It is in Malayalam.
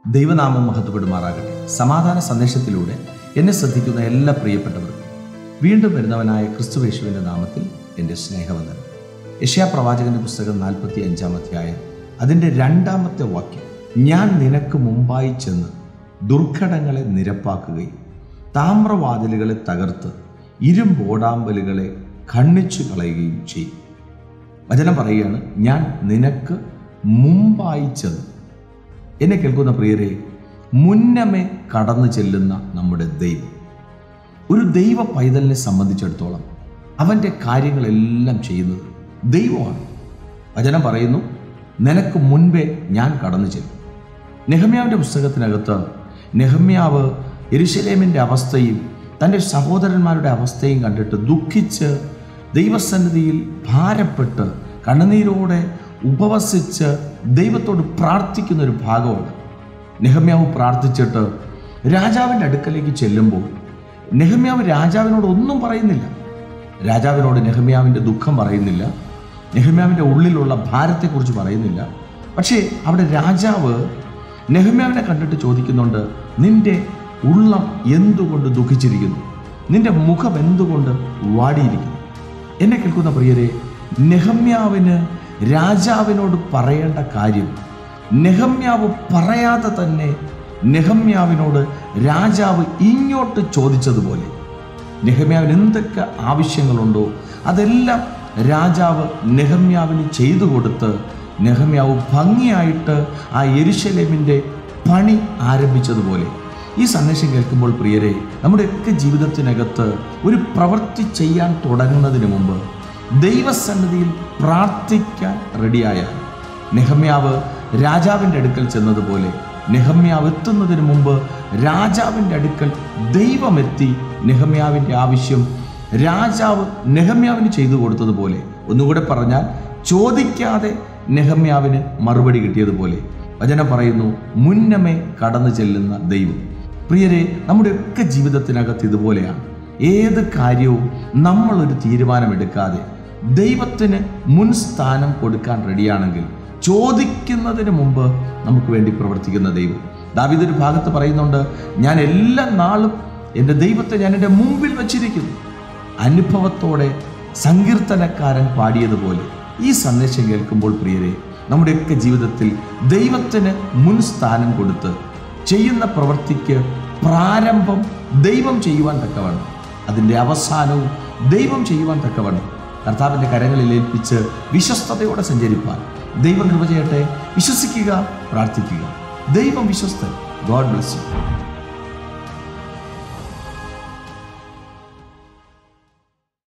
ദൈവനാമം മഹത്വപ്പെടുമാറാകട്ടെ സമാധാന സന്ദേശത്തിലൂടെ എന്നെ ശ്രദ്ധിക്കുന്ന എല്ലാ പ്രിയപ്പെട്ടവർക്കും വീണ്ടും വരുന്നവനായ ക്രിസ്തുവേശുവിൻ്റെ നാമത്തിൽ എൻ്റെ സ്നേഹവന്ദനം യഷ്യാ പ്രവാചകന്റെ പുസ്തകം നാൽപ്പത്തി അഞ്ചാം അധ്യായം അതിൻ്റെ രണ്ടാമത്തെ വാക്യം ഞാൻ നിനക്ക് മുമ്പായി ചെന്ന് ദുർഘടങ്ങളെ നിരപ്പാക്കുകയും താമ്രവാതിലുകളെ തകർത്ത് ഇരുമ്പോടാമ്പലുകളെ ഖണ്ഡിച്ചു കളയുകയും ചെയ്യും വചനം പറയുകയാണ് ഞാൻ നിനക്ക് മുമ്പായി ചെന്ന് എന്നെ കേൾക്കുന്ന പ്രിയരെ മുന്നമേ കടന്നു ചെല്ലുന്ന നമ്മുടെ ദൈവം ഒരു ദൈവ പൈതലിനെ സംബന്ധിച്ചിടത്തോളം അവൻ്റെ കാര്യങ്ങളെല്ലാം ചെയ്യുന്നത് ദൈവമാണ് വചനം പറയുന്നു നിനക്ക് മുൻപേ ഞാൻ കടന്നു ചെല്ലും നെഹമ്യാവിൻ്റെ പുസ്തകത്തിനകത്ത് നെഹമ്യാവ് എരുശലേമിൻ്റെ അവസ്ഥയും തൻ്റെ സഹോദരന്മാരുടെ അവസ്ഥയും കണ്ടിട്ട് ദുഃഖിച്ച് ദൈവസന്നിധിയിൽ ഭാരപ്പെട്ട് കണ്ണുനീരോടെ ഉപവസിച്ച് ദൈവത്തോട് പ്രാർത്ഥിക്കുന്ന ഒരു ഭാഗമുണ്ട് നെഹമ്യാവ് പ്രാർത്ഥിച്ചിട്ട് രാജാവിൻ്റെ അടുക്കലേക്ക് ചെല്ലുമ്പോൾ നെഹമ്യാവ് രാജാവിനോട് ഒന്നും പറയുന്നില്ല രാജാവിനോട് നെഹമ്യാവിൻ്റെ ദുഃഖം പറയുന്നില്ല നെഹമ്യാവിൻ്റെ ഉള്ളിലുള്ള ഭാരത്തെക്കുറിച്ച് പറയുന്നില്ല പക്ഷേ അവിടെ രാജാവ് നെഹമ്യാവിനെ കണ്ടിട്ട് ചോദിക്കുന്നുണ്ട് നിന്റെ ഉള്ളം എന്തുകൊണ്ട് ദുഃഖിച്ചിരിക്കുന്നു നിന്റെ മുഖം എന്തുകൊണ്ട് വാടിയിരിക്കുന്നു എന്നെ കേൾക്കുന്ന പ്രിയരെ നെഹമ്യാവിന് രാജാവിനോട് പറയേണ്ട കാര്യം നെഹമ്യാവ് പറയാതെ തന്നെ നെഹമ്യാവിനോട് രാജാവ് ഇങ്ങോട്ട് ചോദിച്ചതുപോലെ നെഹമ്യാവിന് എന്തൊക്കെ ആവശ്യങ്ങളുണ്ടോ അതെല്ലാം രാജാവ് നെഹമ്യാവിന് ചെയ്തു കൊടുത്ത് നെഹമ്യാവ് ഭംഗിയായിട്ട് ആ എരുശലേമിൻ്റെ പണി ആരംഭിച്ചതുപോലെ ഈ സന്ദേശം കേൾക്കുമ്പോൾ പ്രിയരെ നമ്മുടെയൊക്കെ ജീവിതത്തിനകത്ത് ഒരു പ്രവൃത്തി ചെയ്യാൻ തുടങ്ങുന്നതിന് മുമ്പ് ദൈവസന്നിധിയിൽ പ്രാർത്ഥിക്കാൻ റെഡിയായാൽ നെഹമ്യാവ് രാജാവിൻ്റെ അടുക്കൽ ചെന്നതുപോലെ നെഹമ്യാവ് എത്തുന്നതിന് മുമ്പ് രാജാവിൻ്റെ അടുക്കൽ ദൈവമെത്തി നെഹമ്യാവിൻ്റെ ആവശ്യം രാജാവ് നെഹമ്യാവിന് ചെയ്തു കൊടുത്തതുപോലെ ഒന്നുകൂടെ പറഞ്ഞാൽ ചോദിക്കാതെ നെഹമ്യാവിന് മറുപടി കിട്ടിയതുപോലെ വചനം പറയുന്നു മുന്നമേ കടന്നു ചെല്ലുന്ന ദൈവം പ്രിയരെ നമ്മുടെയൊക്കെ ജീവിതത്തിനകത്ത് ഇതുപോലെയാണ് ഏത് കാര്യവും നമ്മളൊരു തീരുമാനമെടുക്കാതെ ദൈവത്തിന് മുൻസ്ഥാനം കൊടുക്കാൻ റെഡിയാണെങ്കിൽ ചോദിക്കുന്നതിന് മുമ്പ് നമുക്ക് വേണ്ടി പ്രവർത്തിക്കുന്ന ദൈവം ദാവിദൊരു ഭാഗത്ത് പറയുന്നുണ്ട് ഞാൻ എല്ലാ നാളും എൻ്റെ ദൈവത്തെ ഞാൻ എൻ്റെ മുമ്പിൽ വച്ചിരിക്കുന്നു അനുഭവത്തോടെ സങ്കീർത്തനക്കാരൻ പാടിയതുപോലെ ഈ സന്ദേശം കേൾക്കുമ്പോൾ പ്രിയരെ നമ്മുടെയൊക്കെ ജീവിതത്തിൽ ദൈവത്തിന് മുൻസ്ഥാനം കൊടുത്ത് ചെയ്യുന്ന പ്രവൃത്തിക്ക് പ്രാരംഭം ദൈവം ചെയ്യുവാൻ തക്കവണ്ണം അതിൻ്റെ അവസാനവും ദൈവം ചെയ്യുവാൻ തക്കവണ്ണം കർത്താവിൻ്റെ കരങ്ങളിൽ ഏൽപ്പിച്ച് വിശ്വസ്തയോടെ സഞ്ചരിപ്പാൻ ദൈവം കൃപ ചെയ്യട്ടെ വിശ്വസിക്കുക പ്രാർത്ഥിക്കുക ദൈവം വിശ്വസ്തൻ ഗോഡ് ബ്ലസ് യു